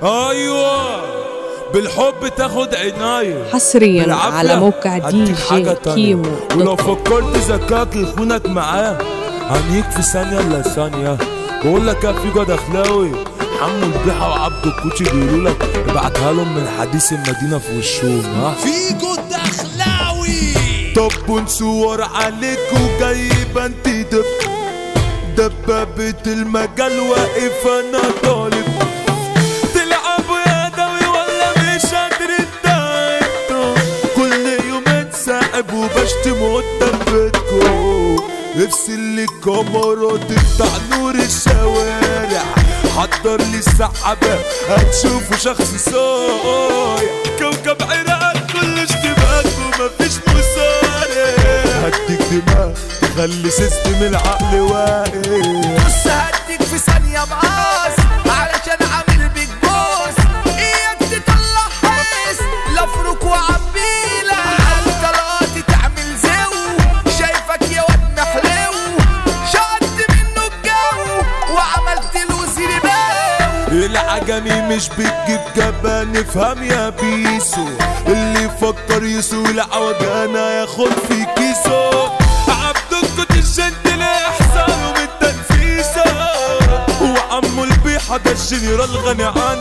ايوه بالحب تاخد عناية حصريا بالعافية على موقع دي هديك حاجة جي تانية. كيمو ولو فكرت ذكاك لخونك معاه هنيك في ثانية الا ثانية بقول لك يا فيجو دخلاوي حمو البيحة وعبد الكوتشي بيقولوا لك ابعتها لهم من حديث المدينة في وشهم ها فيجو الدخلاوي طب ونصور عليك وجايب انت دب دبابة المجال واقف انا طالب تلعبوا يا دوي ولا مش قادر انتوا كل يوم اتسحب وبشتم قدام بيتكم افصل لي الكاميرات بتاع نور الشوارع حضر لي السحابة هتشوفوا شخص صايع كوكب عراق كل اشتباك ومفيش مصارع هديك دماغ تخلي سيستم العقل واقف بص هديك في ثانية مقاس علشان عامل بيك بوس اياك تطلع حس لفرك وعبيلة على طلقاتي تعمل زو شايفك يا واد محلو شقت منه الجو وعملت له زرباو العجمي مش بتجيب جبان افهم يا بيسو اللي يفكر يسوق العوجانة ياخد في كيسو عبدك كنت الجنت احسانه من تنفيسه وعمو البيحة ده الجنرال غني عن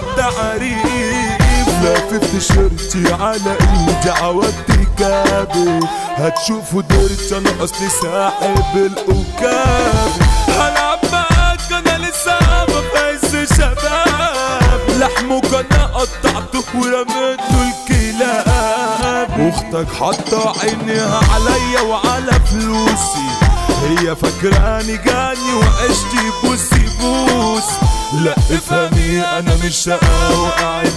تعريف لافف تيشيرتي على ايدي عودتي كابي هتشوفوا ديرت انا اصلي ساحب الأوكاب هلعب معاك انا لسه بفايز شباب لحمك انا قطعته ورميته الكلاب اختك حاطه عينيها عليا وعلى فلوسي هي فاكراني جاني وعشتي بوسي بوس لا افهمي انا مش شقا وقاعد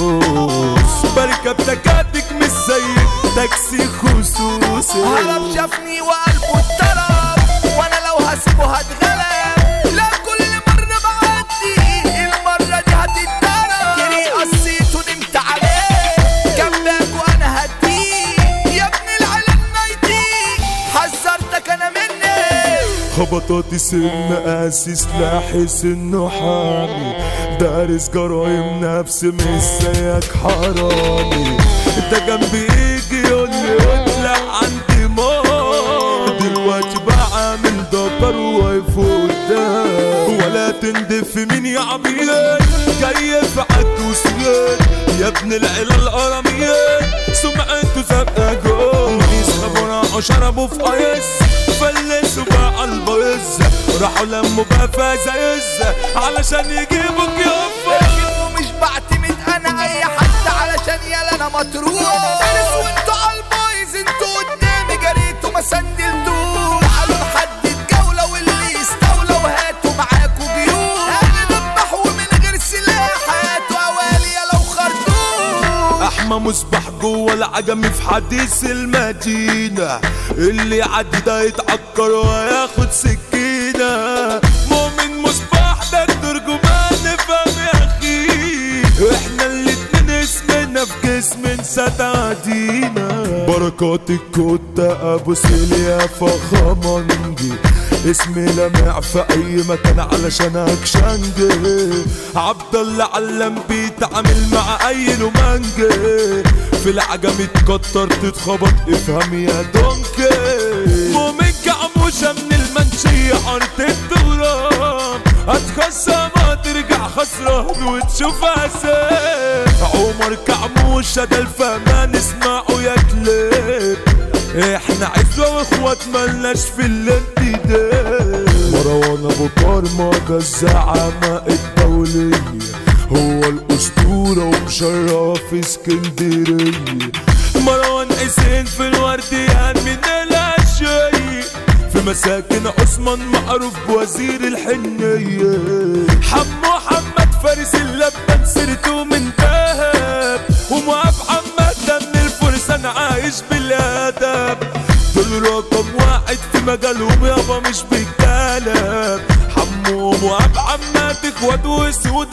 دروس بركب تكاتك مش زيك تاكسي خصوصي هرب شافني وقلبه اتطرب وانا لو هسيبه هتغلب لا كل مرة بعدي المرة دي هتتضرب جري قصيت ونمت عليه جنبك وانا هديه يا ابن العلم نايتي حذرتك انا مني خبطاتي سن قاسي سلاحي سنه حامي دارس جرايم نفس مش زيك حرامي ده جنبي يجي يقول لي اطلع عندي موت دلوقتي بعمل دكر واقف قدام ولا تندف مين يا عبيد جاي في عد وسياد يا ابن العيلة القرميات سمعته زرقا جوه يسحبوا راحوا شربوا في قيس فلسوا بقى البيز راحوا لموا بقى فازايز علشان يجيبوك يابا لكنه مش بعتمد انا اي حد علشان يلا انا مطروح فارس وانتوا عالبايظ انتوا قدامي جريتوا ما سندلتوش تعالوا نحدد جولة واللي يستولى وهاتوا معاكوا جيوش هنذبح ومن غير سلاح هاتوا اوالي لو خرطوش احمى مصباح جوه العجمي في حديث المدينة اللي يعدي ده يتعكر وياخد سكينة مؤمن مصباح ده الترجمان فهم يا اخي احنا الاتنين اسمنا في جسم ستعدينا بركات الكوتة ابو سيليا فخمنجي اسمي لمع في اي مكان علشان اكشنجي عبد الله علم بيتعامل مع اي لومانجي في العجم اتكتر تتخبط افهم يا دونكي مؤمن كعموشة من المنشية ارض التراب هتخسر ما ترجع خسران وتشوف عذاب عمر كعموشة ده الفهمان اسمعوا يا كليب احنا عزوة واخوات ملناش في الانتداب مروان ابو كرمة ده الزعامة الدولية هو الاسطورة ومشرف اسكندرية مروان حسين في الورديان من الاشياء في مساكن عثمان معروف بوزير الحنية حمو محمد فارس اللبن سيرته من دهب ومعاذ محمد ده من الفرسان عايش بالادب دول رقم واحد في مجالهم يابا مش بالكلام حمو ومعاذ محمد اخوات وسود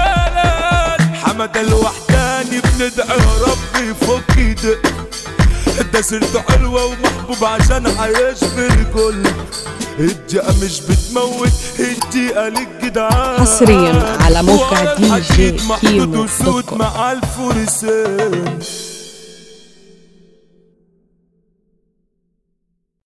البلد حمد الوحداني بندعي يا رب يفك ايدك ده سيرته حلوة ومحبوب عشان عايش في الكل الدقيقة مش بتموت الدقيقة للجدعان حصرياً على موقع وأنا دي جي الحديد محطوط كيمو دوت وسود كوم. مع الفرسان